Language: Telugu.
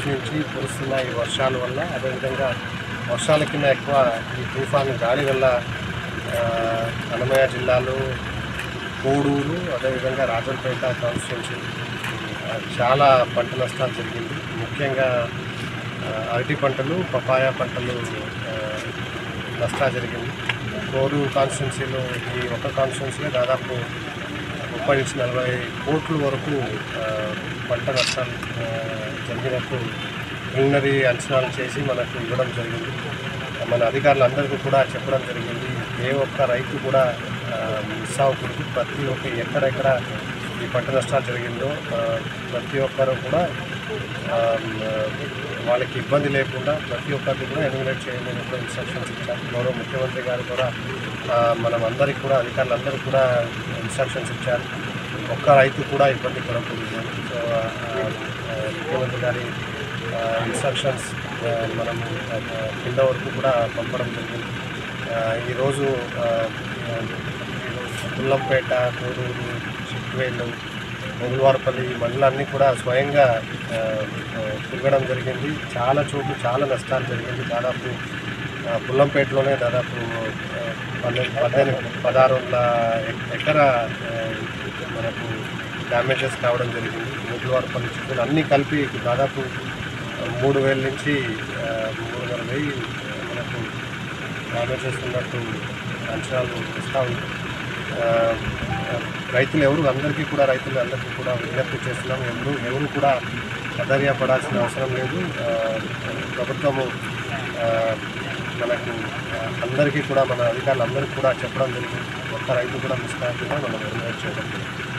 నుంచి కురుస్తున్న ఈ వర్షాల వల్ల అదేవిధంగా వర్షాల కింద ఎక్కువ ఈ తుఫాను గాలి వల్ల ఆ, అన్నమయ్య జిల్లాలో కోడూరు అదేవిధంగా రాజంపేట కాన్స్టిట్యున్సీ ఆ, చాలా పంట నష్టాలు జరిగింది ముఖ్యంగా ఆ, అరటి పంటలు పపాయ పంటలు ఆ, నష్టాలు జరిగింది కోడూరు కాన్స్టిట్యున్సీలో ఈ ఒక కాన్స్టిట్యున్సీలో దాదాపు ముప్పై నుంచి నలభై కోట్ల వరకు ఆ, పంట నష్టాలు ఆ, జరిగినట్టు ప్రిలిమినరీ అంచనాలు చేసి మనకు ఇవ్వడం జరిగింది మన అధికారులందరికీ కూడా చెప్పడం జరిగింది ఏ ఒక్క రైతు కూడా ఆ, మిస్ అవ్వకూడదు ప్రతి ఒక్క ఎక్కడెక్కడ ఈ పంట నష్టాలు జరిగిందో ఆ, ప్రతి ఒక్కరు కూడా ఆ, వాళ్ళకి ఇబ్బంది లేకుండా ప్రతి ఒక్కరికి కూడా ఎలిమినేట్ చేయండి అని కూడా ఇన్స్ట్రక్షన్స్ ఇచ్చారు గౌరవ ముఖ్యమంత్రి గారు కూడా ఆ, మనం అందరికి కూడా అధికారులందరికీ కూడా ఇన్స్ట్రక్షన్స్ ఇచ్చారు ఒక్క రైతు కూడా ఇబ్బంది పడకూడదు అని. సో ఆ, ఆ, ముఖ్యమంత్రి గారి ఇన్స్ట్రక్షన్స్ మనం ఆ, కింద వరకు కూడా పంపడం జరిగింది ఆ, ఈరోజు ఆ, పుల్లంపేట కోడూరు చిట్వేలు మొగులవారపల్లి ఈ మండలాన్ని కూడా స్వయంగా ఆ, ఆ, తిరగడం జరిగింది చాలా చోట్ల చాలా నష్టాలు జరిగింది దాదాపు ఆ, పుల్లంపేటలోనే దాదాపు ఆ, పన్నెండు పద్దెనిమిది పదహారు వందల ఎక్- ఎకర ఆ, మనకు డ్యామేజెస్ కావడం జరిగింది మొగులవారపల్లి చిట్వేలు అన్నీ కలిపి దాదాపు మూడు వేల నుంచి ఆ, మూడున్నర వెయ్యి మనకు డ్యామేజెస్ ఉన్నట్టు అంచనాలు వస్తూ ఉన్నాయి ఆ, రైతులు ఎవరు అందరికీ కూడా రైతులు అందరికీ కూడా విజ్ఞప్తి చేస్తున్నాం ఎవరు ఎవరు కూడా అధైర్యపడాల్సిన అవసరం లేదు ఆ, ప్రభుత్వము ఆ, మనకు ఆ, అందరికీ కూడా మన అధికారులు అందరికీ కూడా చెప్పడం జరిగింది ఒక్క రైతు కూడా మిస్ కాకుండా మనం నిర్ణయం చేయడం జరిగింది